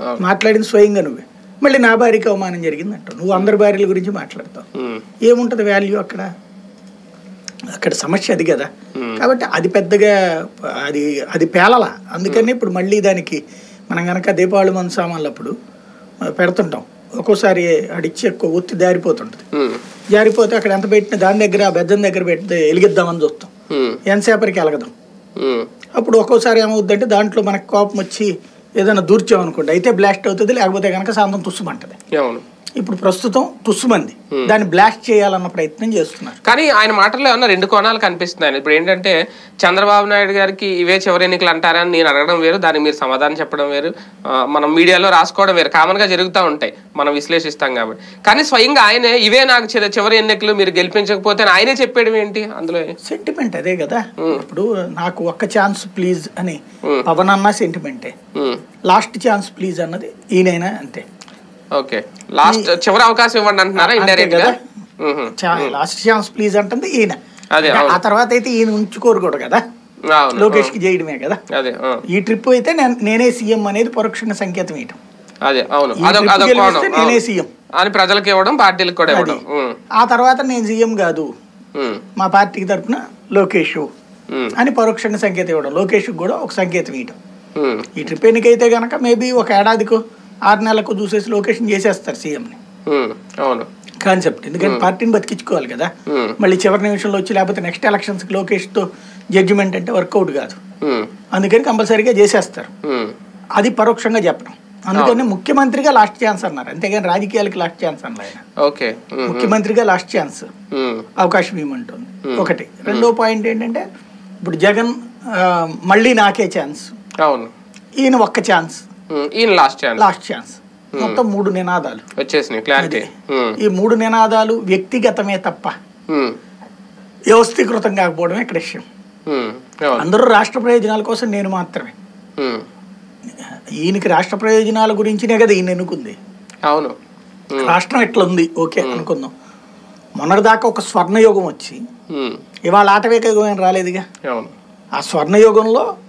అవును. మాట్లాడింది స్వయంగా నువ్వే మళ్ళీ నా భార్యకి అవమానం జరిగింది అంటావు నువ్వు అందరి భార్యల గురించి మాట్లాడతావు ఉమ్, ఏముంటుంది వాల్యూ అక్కడ అక్కడ సమస్య అది కదా Hmm. కాబట్టి అది పెద్దగా అది అది పేలల అందుకని ఇప్పుడు మళ్ళీ దానికి మనం కనుక దీపావళి మన సామాన్లు అప్పుడు ఆ, పెడుతుంటాం ఒక్కోసారి అడిచి ఎక్కువ ఒత్తి దారిపోతుంటుంది ఉమ్, జారిపోతే అక్కడ ఎంత పెట్టినా దాని దగ్గర ఆ బెజ్జం దగ్గర పెడితే వెలిగిద్దామని చూస్తాం ఉమ్, ఎంతసేపటికి ఎలగదాం ఉమ్, అప్పుడు ఒక్కోసారి ఏమవుద్దంటే దాంట్లో మనకు కోపం వచ్చి ఏదైనా దూర్చామనుకోండి అయితే బ్లాస్ట్ అవుతుంది లేకపోతే కనుక సాంతం తుస్సుమంటది అవును ఇప్పుడు ప్రస్తుతం తుస్సుమంది దాన్ని బ్లాస్ట్ చేయాలన్న ప్రయత్నం చేస్తున్నారు కానీ ఆయన మాటల్లో ఏమన్నా రెండు కోణాలు కనిపిస్తున్నాయి ఇప్పుడు ఏంటంటే చంద్రబాబు నాయుడు గారికి ఇవే చివరి ఎన్నికలు అంటారని నేను అడగడం వేరు దానికి మీరు సమాధానం చెప్పడం వేరు ఆ, మనం మీడియాలో రాసుకోవడం వేరు కామన్ గా జరుగుతూ ఉంటాయి మనం విశ్లేషిస్తాం కాబట్టి కానీ స్వయంగా ఆయనే ఇవే నాకు చివ- చివరి ఎన్నికలు మీరు గెలిపించకపోతే అని ఆయనే చెప్పేయడం ఏంటి అందులో సెంటిమెంట్ అదే కదా ఇప్పుడు నాకు ఒక్క ఛాన్స్ ప్లీజ్ అని పవన్ అన్న సెంటిమెంటే ఉమ్, లాస్ట్ ఛాన్స్ ప్లీజ్ అన్నది ఈయనైనా అంతే ఓకే లాస్ట్ చివరి అవకాశం ఇవ్వండి అంటున్నారా అంతే ఇండైరెక్ట్ గా కదా. ఉహు, లాస్ట్ ఛాన్స్ ప్లీజ్ అంటుంది ఈయన అదే, ఆ తర్వాత అయితే ఈయన ఉంచుకోరు కూడా కదా అవును లోకేష్ కి చేయడమే కదా అదే ఆ, ఈ ట్రిప్ అయితే నేను- నేనే సీఎం అనేది పరోక్షంగా సంకేతం ఇయటం అదే అవును ఈ అదొక ట్రిప్ అదొక గెలిస్తే కోణం నేనే అవును. సీఎం అని ప్రజలకు ఇవ్వడం పార్టీలకు కూడా ఇవ్వడం ఉమ్, ఆ తర్వాత నేను సీఎం కాదు ఉమ్, మా పార్టీకి తరపున లోకేష్ ఉమ్, అని పరోక్షంగా సంకేతం ఇవ్వడం లోకేష్ కూడా ఒక సంకేతం ఇవ్వడం ఉమ్, ఈ ట్రిప్ ఎన్నికైతే గనక మేబీ ఒక ఏడాదికో ఆరు నెలలకు చూసేసి లొకేషన్ చేసేస్తారు సీఎంని ఉమ్, అవును కాన్సెప్ట్ ఎందుకంటే పార్టీని బతికించుకోవాలి కదా ఉమ్, మళ్ళీ చివరి నిమిషంలో వచ్చి లేకపోతే నెక్స్ట్ ఎలక్షన్స్కి లోకేష్తో జడ్జిమెంట్ అంటే వర్కౌట్ కాదు ఉమ్, అందుకని కంపల్సరీగా చేసేస్తారు ఉమ్, అది పరోక్షంగా చెప్పడం అందుకని ముఖ్యమంత్రిగా లాస్ట్ ఛాన్స్ అన్నారు అంతేగాని రాజకీయాలకి లాస్ట్ ఛాన్స్ అన్నారు ఆయన ఓకే ఉమ్, ముఖ్యమంత్రిగా లాస్ట్ ఛాన్స్ ఉమ్, అవకాశం ఇవ్వమంటుంది ఒకటి రెండో పాయింట్ ఏంటంటే ఇప్పుడు జగన్ ఆ, మళ్ళీ నాకే ఛాన్స్ అవును ఈయన ఒక్క ఛాన్స్ ఉమ్, ఈయన లాస్ట్ ఛాన్స్ లాస్ట్ ఛాన్స్ మొత్తం మూడు నినాదాలు వచ్చేసినాయి క్లారిటీ ఉమ్, ఈ మూడు నినాదాలు వ్యక్తిగతమే తప్ప ఉమ్, వ్యవస్థీకృతం కాకపోవడమే ఇక్కడ విషయం ఉమ్, అవును అందరూ రాష్ట్ర ప్రయోజనాల కోసం నేను మాత్రమే ఉమ్, ఈయనకి రాష్ట్ర ప్రయోజనాల గురించినే కదా ఈయన ఎన్నుకుంది అవును ఉమ్, రాష్ట్రం ఎట్లా ఉంది ఓకే అనుకుందాం మొన్నటిదాకా ఒక స్వర్ణయోగం వచ్చి ఉమ్, ఇవాళ ఆటవిక యుగం ఏం రాలేదుగా అవును ఆ స్వర్ణయుగంలో